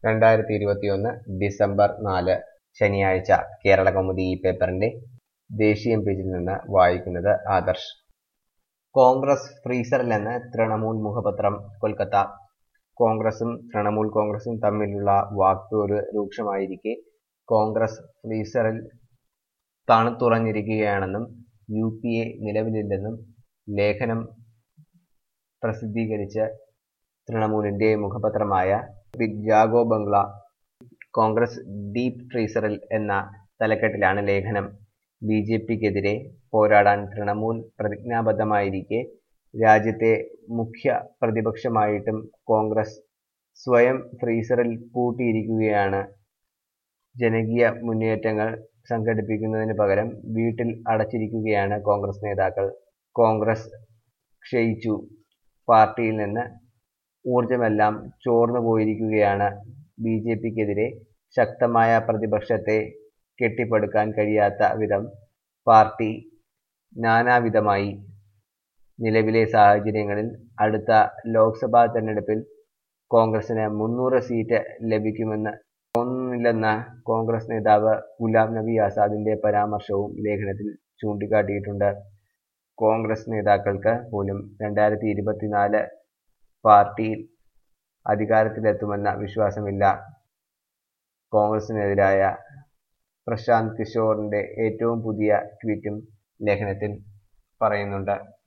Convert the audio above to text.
രണ്ടായിരത്തി ഇരുപത്തിയൊന്ന് ഡിസംബർ നാല് ശനിയാഴ്ച കേരള കൗമുദി ഈ പേപ്പറിന്റെ ദേശീയം പേജിൽ നിന്ന് വായിക്കുന്നത് ആദർശ് കോൺഗ്രസ് ഫ്രീസറിലെന്ന് തൃണമൂൽ മുഖപത്രം കൊൽക്കത്ത കോൺഗ്രസും തൃണമൂൽ കോൺഗ്രസും തമ്മിലുള്ള വാക്പോര് രൂക്ഷമായിരിക്കെ കോൺഗ്രസ് ഫ്രീസറിൽ തണുത്തുറഞ്ഞിരിക്കുകയാണെന്നും യു പി എ നിലവിലില്ലെന്നും ലേഖനം പ്രസിദ്ധീകരിച്ച തൃണമൂലിന്റെ മുഖപത്രമായ ബിഗ് ജാഗോ ബംഗ്ല കോൺഗ്രസ് ഡീപ് ഫ്രീസറിൽ എന്ന തലക്കെട്ടിലാണ് ലേഖനം ബി ജെ പിക്കെതിരെ പോരാടാൻ തൃണമൂൽ പ്രതിജ്ഞാബദ്ധമായിരിക്കെ രാജ്യത്തെ മുഖ്യ പ്രതിപക്ഷമായിട്ടും കോൺഗ്രസ് സ്വയം ഫ്രീസറിൽ പൂട്ടിയിരിക്കുകയാണ് ജനകീയ മുന്നേറ്റങ്ങൾ സംഘടിപ്പിക്കുന്നതിന് പകരം വീട്ടിൽ അടച്ചിരിക്കുകയാണ് കോൺഗ്രസ് നേതാക്കൾ കോൺഗ്രസ് ക്ഷയിച്ചു പാർട്ടിയിൽ നിന്ന് ഊർജമെല്ലാം ചോർന്നു പോയിരിക്കുകയാണ് ബി ജെ പിക്കെതിരെ ശക്തമായ പ്രതിപക്ഷത്തെ കെട്ടിപ്പടുക്കാൻ കഴിയാത്ത വിധം പാർട്ടി നാനാവിധമായി നിലവിലെ സാഹചര്യങ്ങളിൽ അടുത്ത ലോക്സഭാ തെരഞ്ഞെടുപ്പിൽ കോൺഗ്രസിന് മുന്നൂറ് സീറ്റ് ലഭിക്കുമെന്ന് തോന്നുന്നില്ലെന്ന കോൺഗ്രസ് നേതാവ് ഗുലാം നബി ആസാദിന്റെ പരാമർശവും ലേഖനത്തിൽ ചൂണ്ടിക്കാട്ടിയിട്ടുണ്ട് കോൺഗ്രസ് നേതാക്കൾക്ക് പോലും രണ്ടായിരത്തി ഇരുപത്തിനാല് പാർട്ടിയിൽ അധികാരത്തിലെത്തുമെന്ന വിശ്വാസമില്ല കോൺഗ്രസിനെതിരായ പ്രശാന്ത് കിഷോറിന്റെ ഏറ്റവും പുതിയ ട്വീറ്റും ലേഖനത്തിൽ പറയുന്നുണ്ട്